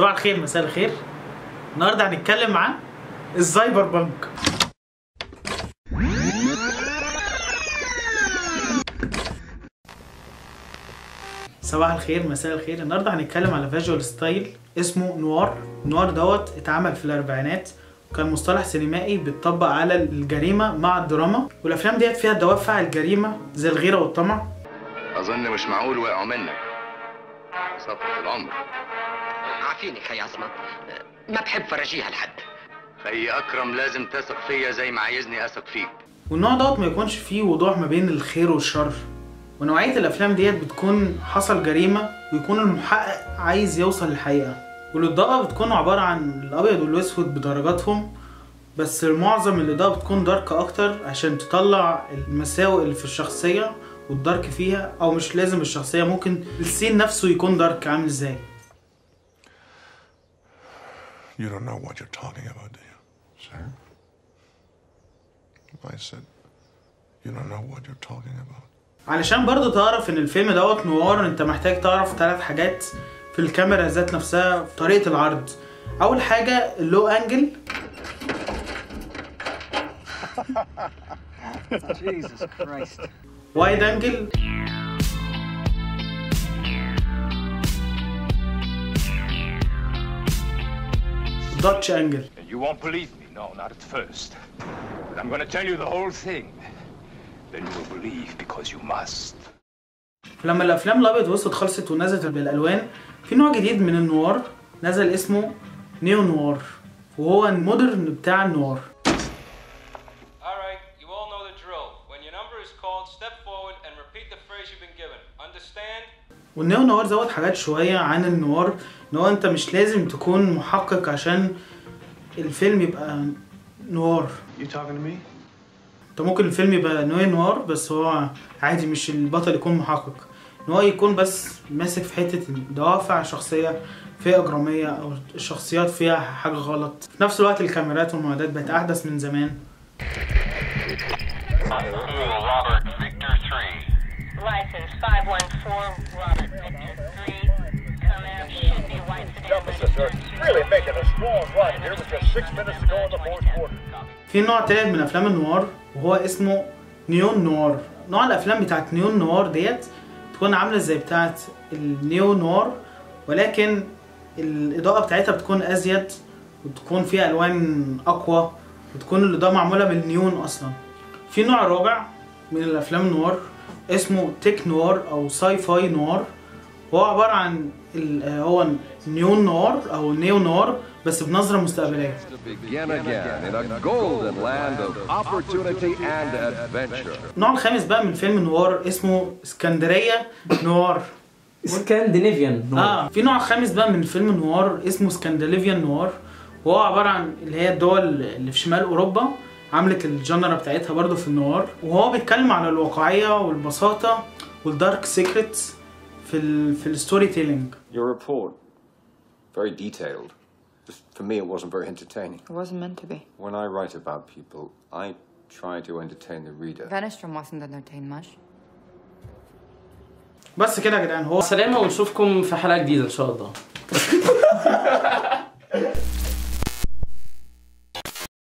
صباح الخير مساء الخير النهارده هنتكلم عن السايبر بانك صباح الخير مساء الخير النهارده هنتكلم على فيجوال ستايل اسمه نوار نوار دوت اتعمل في الاربعينات وكان مصطلح سينمائي بيتطبق على الجريمه مع الدراما والافلام ديت فيها دوافع الجريمه زي الغيره والطمع أظن مش معقول وقعوا منك صفقة العمر عافيني خي عصمت ما بحب فرجيها لحد خي أكرم لازم تثق فيا زي ما عايزني أثق فيك والنوع دوت ما يكونش فيه وضوح ما بين الخير والشر ونوعية الأفلام ديت بتكون حصل جريمة ويكون المحقق عايز يوصل للحقيقة والإضاءة بتكون عبارة عن الأبيض والأسود بدرجاتهم بس معظم الإضاءة بتكون دارك أكتر عشان تطلع المساوئ اللي في الشخصية والدارك فيها أو مش لازم الشخصية ممكن السين نفسه يكون دارك عامل ازاي You don't know what you're talking about, do you? Sir? I said, you don't know what you're talking about. علشان برضو تعرف ان الفيلم دوت نوار انت محتاج تعرف ثلاث حاجات في الكاميرا ذات نفسها في طريقة العرض اول حاجة اللو انجل Jesus Christ. وايد انجل داتش انجل You won't believe me. No, not at first. But I'm going to tell you the whole thing. Then you will believe because you must. لما الافلام الابيض والاسود خلصت ونزلت بالالوان في نوع جديد من النوار نزل اسمه نيو نوار وهو المودرن بتاع النوار All right, you all know the drill. When your number is called, step forward and repeat the phrase you've been given. Understand? والنيو نوار زود حاجات شوية عن النوار ان هو انت مش لازم تكون محقق عشان الفيلم يبقى نوار You talking to me? انت ممكن الفيلم يبقى نوع نوار بس هو عادي مش البطل يكون محقق ان هو يكون بس ماسك في حتة دوافع شخصية فيها إجرامية أو الشخصيات فيها حاجة غلط في نفس الوقت الكاميرات والمعدات بقت أحدث من زمان Robert Victor 3. License 514 Robert Victor 3. Come out, should be white sedan registered to- Really making a small run here with just six minutes to go in the fourth quarter. في نوع تالت من أفلام النوار وهو اسمه نيون نوار نوع الأفلام بتاعت نيون نوار ديت تكون عاملة زي بتاعت النيو نوار ولكن الإضاءة بتاعتها بتكون أزيد وتكون فيها ألوان أقوى وتكون الإضاءة معمولة بالنيون أصلا في نوع رابع من الأفلام النوار اسمه تيك نوار أو ساي فاي نوار هو عبارة عن ال- هو نيون نوار أو نيو نوار بس بنظرة مستقبلية begin again in a golden land of opportunity and adventure. النوع الخامس بقى من فيلم نوار اسمه اسكندرية نوار سكاندينيفيان اه في نوع خامس بقى من فيلم نوار اسمه سكندنافيان نوار وهو عبارة عن اللي هي الدول اللي في شمال اوروبا عملت الجنرا بتاعتها برضو في النوار وهو بيتكلم على الواقعية والبساطة والدارك سيكريتس في ال في الستوري تيلينج Your report, very detailed. Just for me, it wasn't very entertaining. It wasn't meant to be. When I write about people, I try to entertain the reader. Vanistrom wasn't entertained much. بس كده يا جدعان هو سلامة ونشوفكم في حلقة جديدة إن شاء الله